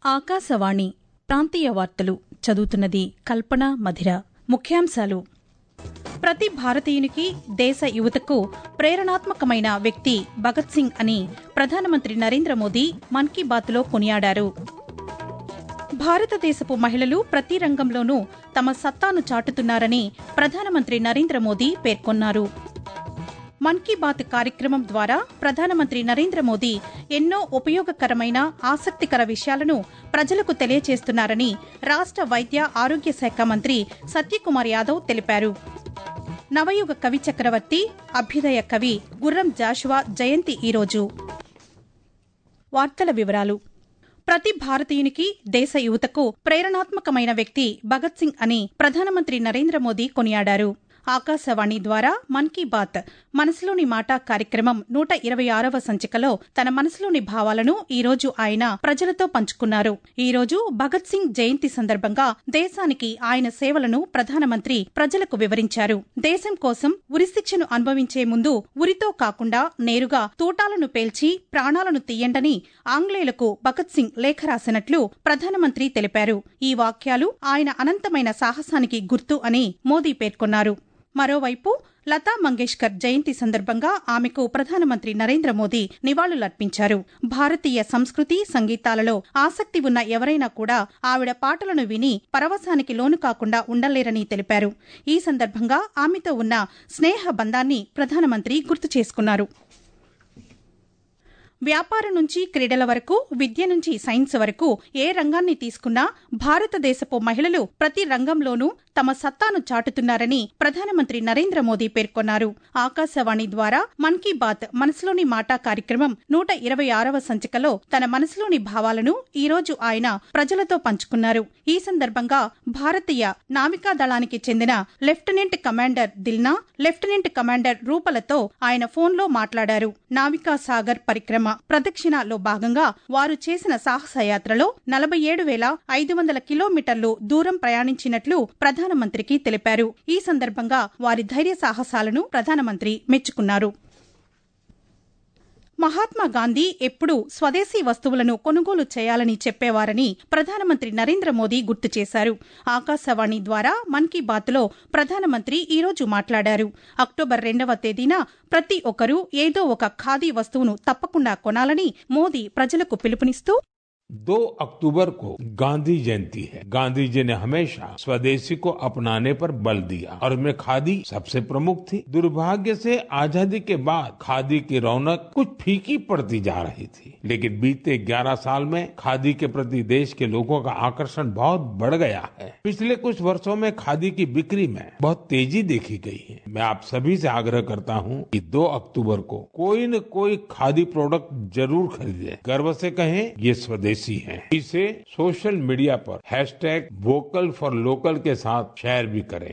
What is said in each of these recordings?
ఆకాశవాణి ప్రాంతీయ వార్తలు చదువుతున్నది కల్పన మధిర ముఖ్యాంశాలు ప్రతి భారతీయునికి దేశ యువతకు ప్రేరణాత్మకమైన వ్యక్తి భగత్ సింగ్ అని ప్రధానమంత్రి నరేంద్ర మోదీ మన్ కీ బాత్లో కొనియాడారు భారతదేశపు మహిళలు ప్రతి రంగంలోనూ తమ సత్తాను చాటుతున్నారని ప్రధానమంత్రి నరేంద్ర మోదీ పేర్కొన్నారు మన్ కీ బాత్ కార్యక్రమం ద్వారా ప్రధానమంత్రి నరేంద్ర మోదీ ఎన్నో ఉపయోగకరమైన ఆసక్తికర విషయాలను ప్రజలకు తెలియజేస్తున్నారని రాష్ట వైద్య ఆరోగ్య శాఖ మంత్రి సత్యకుమార్ యాదవ్ తెలిపారు నవయుగ కవి చక్రవర్తి అభ్యుదయ కవి గుర్రం జాషువా జయంతి ఈరోజు వార్తల వివరాలు ప్రతి భారతీయునికి దేశ యువతకు ప్రేరణాత్మకమైన వ్యక్తి భగత్ సింగ్ అని ప్రధానమంత్రి నరేంద్ర మోదీ కొనియాడారు ఆకాశవాణి ద్వారా మన్ కీ బాత్ మనసులోని మాట కార్యక్రమం నూట ఇరవై ఆరవ సంచికలో తన మనసులోని భావాలను ఈ రోజు ఆయన ప్రజలతో పంచుకున్నారు ఈ రోజు భగత్ సింగ్ జయంతి సందర్భంగా దేశానికి ఆయన సేవలను ప్రధానమంత్రి ప్రజలకు వివరించారు దేశం కోసం ఉరిశిక్షను అనుభవించే ముందు ఉరితో కాకుండా నేరుగా తూటాలను పేల్చి ప్రాణాలను తీయండని ఆంగ్లేయులకు భగత్ సింగ్ లేఖ రాసినట్లు ప్రధానమంత్రి తెలిపారు ఈ వాక్యాలు ఆయన అనంతమైన సాహసానికి గుర్తు అని మోదీ పేర్కొన్నారు మరోవైపు లతా మంగేష్కర్ జయంతి సందర్భంగా ఆమెకు ప్రధానమంత్రి నరేంద్ర మోదీ నివాళులర్పించారు భారతీయ సంస్కృతి సంగీతాలలో ఆసక్తి ఉన్న ఎవరైనా కూడా ఆవిడ పాటలను విని పరవశానికి లోను కాకుండా ఉండలేరని తెలిపారు ఈ సందర్భంగా ఆమెతో ఉన్న స్నేహ బంధాన్ని ప్రధానమంత్రి గుర్తు చేసుకున్నారు వ్యాపారం నుంచి క్రీడల వరకు విద్య నుంచి సైన్స్ వరకు ఏ రంగాన్ని తీసుకున్నా భారతదేశపు మహిళలు ప్రతి రంగంలోనూ తమ సత్తాను చాటుతున్నారని ప్రధానమంత్రి నరేంద్ర మోదీ పేర్కొన్నారు ఆకాశవాణి ద్వారా మన్ కీ బాత్ మనసులోని మాట కార్యక్రమం నూట ఇరవై ఆరవ సంచికలో తన మనసులోని భావాలను ఈ రోజు ఆయన ప్రజలతో పంచుకున్నారు ఈ సందర్భంగా భారతీయ నావికా దళానికి చెందిన lieutenant commander Dilna lieutenant commander రూపలతో ఆయన ఫోన్లో మాట్లాడారు నావికా సాగర్ పరిక్రమ ప్రదక్షిణలో భాగంగా వారు చేసిన సాహసయాత్రలో నలభై ఏడు వేల ఐదు వందల కిలోమీటర్లు దూరం ప్రయాణించినట్లు ప్రధానమంత్రికి తెలిపారు ఈ సందర్భంగా వారి ధైర్య సాహసాలను ప్రధానమంత్రి మెచ్చుకున్నారు మహాత్మా గాంధీ ఎప్పుడూ స్వదేశీ వస్తువులను కొనుగోలు చేయాలని చెప్పేవారని ప్రధానమంత్రి నరేంద్ర మోదీ గుర్తు చేశారు ఆకాశవాణి ద్వారా మన్ కీ బాత్లో ప్రధానమంత్రి ఈ రోజు మాట్లాడారు అక్టోబర్ రెండవ తేదీన ప్రతి ఒక్కరూ ఏదో ఒక ఖాదీ వస్తువును తప్పకుండా కొనాలని మోదీ ప్రజలకు పిలుపునిస్తూ दो अक्टूबर को गांधी जयंती है गांधी जी ने हमेशा स्वदेशी को अपनाने पर बल दिया और उसमें खादी सबसे प्रमुख थी दुर्भाग्य से आजादी के बाद खादी की रौनक कुछ फीकी पड़ती जा रही थी लेकिन बीते 11 साल में खादी के प्रति देश के लोगों का आकर्षण बहुत बढ़ गया है पिछले कुछ वर्षों में खादी की बिक्री में बहुत तेजी देखी गई है मैं आप सभी से आग्रह करता हूँ कि 2 अक्टूबर को कोई न कोई खादी प्रोडक्ट जरूर खरीदे गर्व से कहें ये स्वदेशी स्वदेशी हैं इसे सोशल मीडिया पर हैशटैग वोकल फॉर लोकल के साथ शेयर भी करें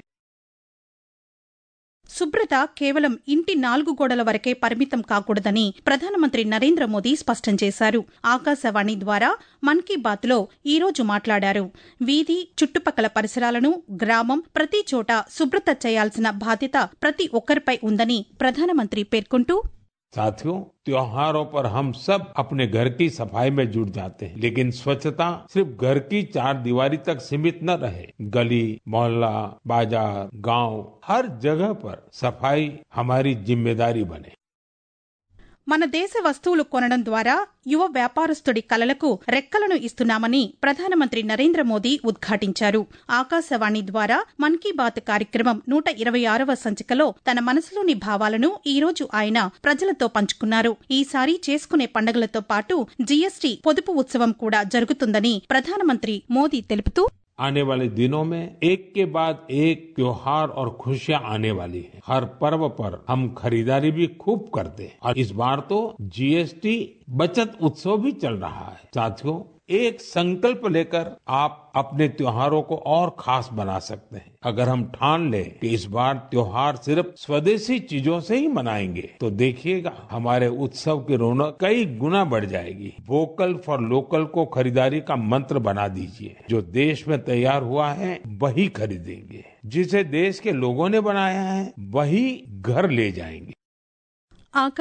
శుభ్రత కేవలం ఇంటి నాలుగు గోడల వరకే పరిమితం కాకూడదని ప్రధానమంత్రి నరేంద్ర మోదీ స్పష్టం చేశారు ఆకాశవాణి ద్వారా మన్ కీ బాత్లో ఈ రోజు మాట్లాడారు వీధి చుట్టుపక్కల పరిసరాలను గ్రామం ప్రతి చోట శుభ్రత చేయాల్సిన బాధ్యత ప్రతి ఒక్కరిపై ఉందని ప్రధానమంత్రి పేర్కొంటూ साथियों त्योहारों पर हम सब अपने घर की सफाई में जुट जाते हैं लेकिन स्वच्छता सिर्फ घर की चार दीवारी तक सीमित न रहे गली मोहल्ला बाजार गांव हर जगह पर सफाई हमारी जिम्मेदारी बने మన దేశ వస్తువులు కొనడం ద్వారా యువ వ్యాపారస్తుడి కలలకు రెక్కలను ఇస్తున్నామని ప్రధానమంత్రి నరేంద్ర మోదీ ఉద్ఘాటించారు ఆకాశవాణి ద్వారా మన్ కీ బాత్ కార్యక్రమం నూట ఇరవై ఆరవ సంచికలో తన మనసులోని భావాలను ఈ రోజు ఆయన ప్రజలతో పంచుకున్నారు ఈసారి చేసుకునే పండుగలతో పాటు జీఎస్టీ పొదుపు ఉత్సవం కూడా జరుగుతుందని ప్రధానమంత్రి మోదీ తెలుపుతూ आने वाले दिनों में एक के बाद एक त्योहार और खुशियां आने वाली है हर पर्व पर हम खरीदारी भी खूब करते हैं और इस बार तो जीएसटी बचत उत्सव भी चल रहा है साथियों एक संकल्प लेकर आप अपने त्योहारों को और खास बना सकते हैं अगर हम ठान ले कि इस बार त्योहार सिर्फ स्वदेशी चीजों से ही मनाएंगे तो देखिएगा हमारे उत्सव की रौनक कई गुना बढ़ जाएगी वोकल फॉर लोकल को खरीदारी का मंत्र बना दीजिए जो देश में तैयार हुआ है वही खरीदेंगे जिसे देश के लोगों ने बनाया है वही घर ले जाएंगे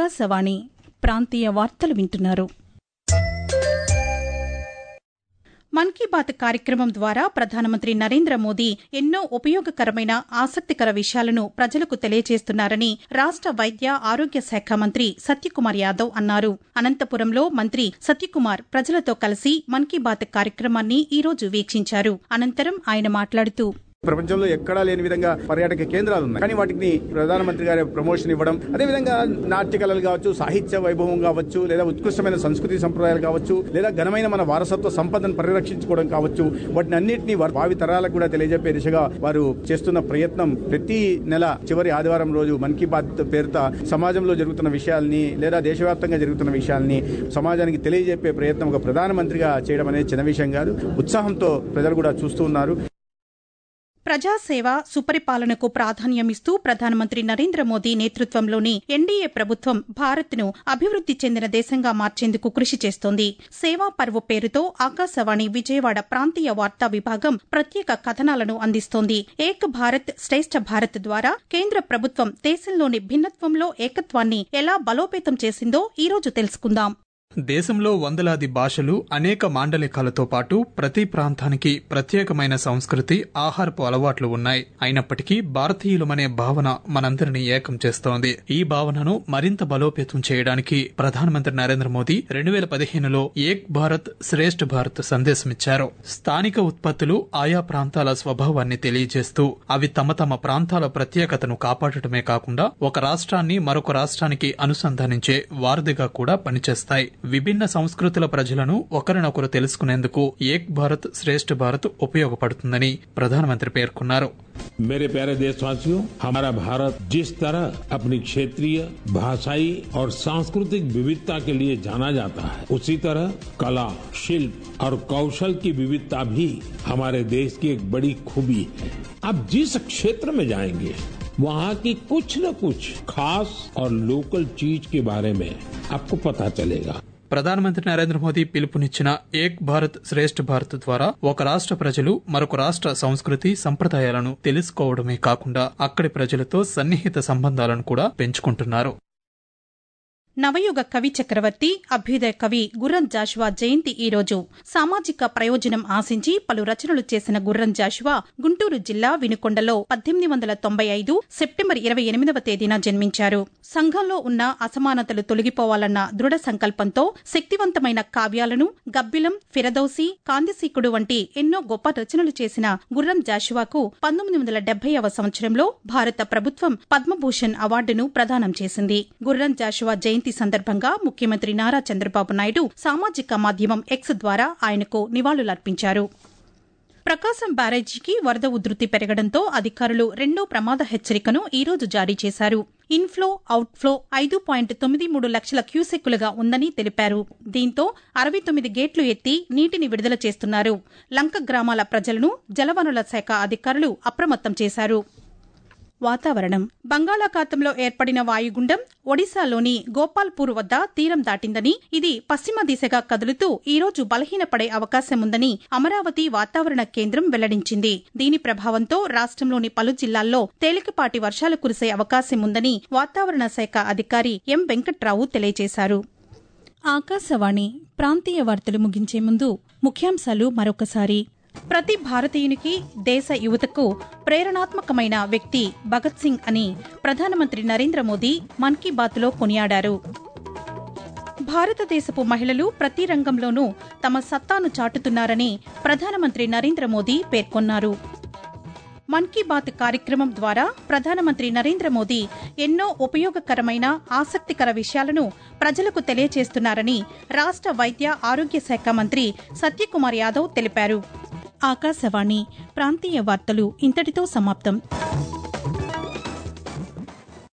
ఆకాశవాణి ప్రాంతీయ వార్తలు వింటున్నారు మన్ కీ బాత్ కార్యక్రమం ద్వారా ప్రధానమంత్రి నరేంద్ర మోదీ ఎన్నో ఉపయోగకరమైన ఆసక్తికర విషయాలను ప్రజలకు తెలియజేస్తున్నారని రాష్ట వైద్య ఆరోగ్య శాఖ మంత్రి సత్యకుమార్ యాదవ్ అన్నారు అనంతపురంలో మంత్రి సత్యకుమార్ ప్రజలతో కలిసి మన్ కీ బాత్ కార్యక్రమాన్ని ఈ రోజు వీక్షించారు అనంతరం ఆయన మాట్లాడుతూ ప్రపంచంలో ఎక్కడా లేని విధంగా పర్యాటక కేంద్రాలు ఉన్నాయి కానీ వాటిని ప్రధానమంత్రి గారి ప్రమోషన్ ఇవ్వడం అదేవిధంగా నాట్య కళలు కావచ్చు సాహిత్య వైభవం కావచ్చు లేదా ఉత్కృష్టమైన సంస్కృతి సంప్రదాయాలు కావచ్చు లేదా ఘనమైన మన వారసత్వ సంపదను పరిరక్షించుకోవడం కావచ్చు వాటిని అన్నింటినీ వారి భావి తరాలకు కూడా తెలియజెప్పే దిశగా వారు చేస్తున్న ప్రయత్నం ప్రతి నెల చివరి ఆదివారం రోజు మన్ కీ బాత్ పేరుత సమాజంలో జరుగుతున్న విషయాల్ని లేదా దేశవ్యాప్తంగా జరుగుతున్న విషయాల్ని సమాజానికి తెలియజెప్పే ప్రయత్నం ఒక ప్రధానమంత్రిగా చేయడం అనేది చిన్న విషయం కాదు ఉత్సాహంతో ప్రజలు కూడా చూస్తూ ఉన్నారు ప్రజాసేవ సుపరిపాలనకు ప్రాధాన్యమిస్తూ ప్రధానమంత్రి నరేంద్ర మోదీ నేతృత్వంలోని ఎన్డీఏ ప్రభుత్వం భారత్ను అభివృద్ది చెందిన దేశంగా మార్చేందుకు కృషి చేస్తోంది సేవా పర్వ్ పేరుతో ఆకాశవాణి విజయవాడ ప్రాంతీయ వార్తా విభాగం ప్రత్యేక కథనాలను అందిస్తోంది ఏక్ భారత్ శ్రేష్ఠ భారత్ ద్వారా కేంద్ర ప్రభుత్వం దేశంలోని భిన్నత్వంలో ఏకత్వాన్ని ఎలా బలోపేతం చేసిందో ఈ రోజు తెలుసుకుందాం దేశంలో వందలాది భాషలు అనేక మాండలికాలతో పాటు ప్రతి ప్రాంతానికి ప్రత్యేకమైన సంస్కృతి ఆహారపు అలవాట్లు ఉన్నాయి అయినప్పటికీ భారతీయులమనే భావన మనందరినీ ఏకం చేస్తోంది ఈ భావనను మరింత బలోపేతం చేయడానికి ప్రధానమంత్రి నరేంద్ర మోదీ రెండు వేల పదిహేనులో ఏక్ భారత్ శ్రేష్ఠ భారత్ సందేశమిచ్చారు స్థానిక ఉత్పత్తులు ఆయా ప్రాంతాల స్వభావాన్ని తెలియజేస్తూ అవి తమ తమ ప్రాంతాల ప్రత్యేకతను కాపాడటమే కాకుండా ఒక రాష్ట్రాన్ని మరొక రాష్ట్రానికి అనుసంధానించే వారధిగా కూడా పనిచేస్తాయి విభిన్న సంస్కృతుల ప్రజలను ఒకరినొకరు తెలుసుకునేందుకు ఏక్ భారత్ శ్రేష్ఠ భారత్ ఉపయోగపడుతుందని ప్రధానమంత్రి పేర్కొన్నారు मेरे प्यारे देशवासियों हमारा भारत जिस तरह अपनी क्षेत्रीय भाषाई और सांस्कृतिक विविधता के लिए जाना जाता है उसी तरह कला शिल्प और कौशल की विविधता भी हमारे देश की एक बड़ी खूबी है आप जिस क्षेत्र में जाएंगे वहाँ की कुछ न कुछ खास और लोकल चीज के बारे में आपको पता चलेगा ప్రధానమంత్రి నరేంద్ర మోదీ పిలుపునిచ్చిన ఏక్ భారత్ శ్రేష్ఠ భారత్ ద్వారా ఒక రాష్ట్ర ప్రజలు మరొక రాష్ట్ర సంస్కృతి సంప్రదాయాలను తెలుసుకోవడమే కాకుండా అక్కడి ప్రజలతో సన్నిహిత సంబంధాలను కూడా పెంచుకుంటున్నారు నవయుగ కవి చక్రవర్తి అభ్యుదయ కవి గుర్రం జాషువా జయంతి ఈ రోజు సామాజిక ప్రయోజనం ఆశించి పలు రచనలు చేసిన గుర్రం జాషువా గుంటూరు జిల్లా వినుకొండలో పద్దెనిమిది వందల తొంభై ఐదు సెప్టెంబర్ ఇరవై ఎనిమిదవ తేదీన జన్మించారు సంఘంలో ఉన్న అసమానతలు తొలగిపోవాలన్న దృఢ సంకల్పంతో శక్తివంతమైన కావ్యాలను గబ్బిలం ఫిరదౌసి కాందిసీకుడు వంటి ఎన్నో గొప్ప రచనలు చేసిన గుర్రం జాషువాకు పంతొమ్మిది వందల డెబ్బైవ సంవత్సరంలో భారత ప్రభుత్వం పద్మభూషణ్ అవార్డును ప్రదానం చేసింది గుర్రం జాషువా జయంతి జయంతి సందర్భంగా ముఖ్యమంత్రి నారా చంద్రబాబు నాయుడు సామాజిక మాధ్యమం ఎక్స్ ద్వారా ఆయనకు నివాళులర్పించారు ప్రకాశం బ్యారేజీకి వరద ఉధృతి పెరగడంతో అధికారులు రెండో ప్రమాద హెచ్చరికను ఈ రోజు జారీ చేశారు ఇన్ఫ్లో అవుట్ఫ్లో ఐదు పాయింట్ తొమ్మిది మూడు లక్షల క్యూసెక్కులుగా ఉందని తెలిపారు దీంతో అరవై తొమ్మిది గేట్లు ఎత్తి నీటిని విడుదల చేస్తున్నారు లంక గ్రామాల ప్రజలను జలవనరుల శాఖ అధికారులు అప్రమత్తం చేశారు వాతావరణం బంగాళాఖాతంలో ఏర్పడిన వాయుగుండం ఒడిశాలోని గోపాల్పూర్ వద్ద తీరం దాటిందని ఇది పశ్చిమ దిశగా కదులుతూ ఈ రోజు బలహీనపడే అవకాశం ఉందని అమరావతి వాతావరణ కేంద్రం వెల్లడించింది దీని ప్రభావంతో రాష్ట్రంలోని పలు జిల్లాల్లో తేలికపాటి వర్షాలు కురిసే అవకాశం ఉందని వాతావరణ శాఖ అధికారి ఎం వెంకట్రావు తెలియజేశారు ఆకాశవాణి ప్రాంతీయ వార్తలు ముగించే ముందు ముఖ్యాంశాలు మరొకసారి ప్రతి భారతీయునికి దేశ యువతకు ప్రేరణాత్మకమైన వ్యక్తి భగత్ సింగ్ అని ప్రధానమంత్రి నరేంద్ర మోదీ మన్ కీ బాత్లో కొనియాడారు భారతదేశపు మహిళలు ప్రతి రంగంలోనూ తమ సత్తాను చాటుతున్నారని ప్రధానమంత్రి నరేంద్ర మోదీ పేర్కొన్నారు మన్ కీ బాత్ కార్యక్రమం ద్వారా ప్రధానమంత్రి నరేంద్ర మోదీ ఎన్నో ఉపయోగకరమైన ఆసక్తికర విషయాలను ప్రజలకు తెలియజేస్తున్నారని రాష్ట వైద్య ఆరోగ్య శాఖ మంత్రి సత్యకుమార్ యాదవ్ తెలిపారు ఆకాశవాణి ప్రాంతీయ వార్తలు ఇంతటితో సమాప్తం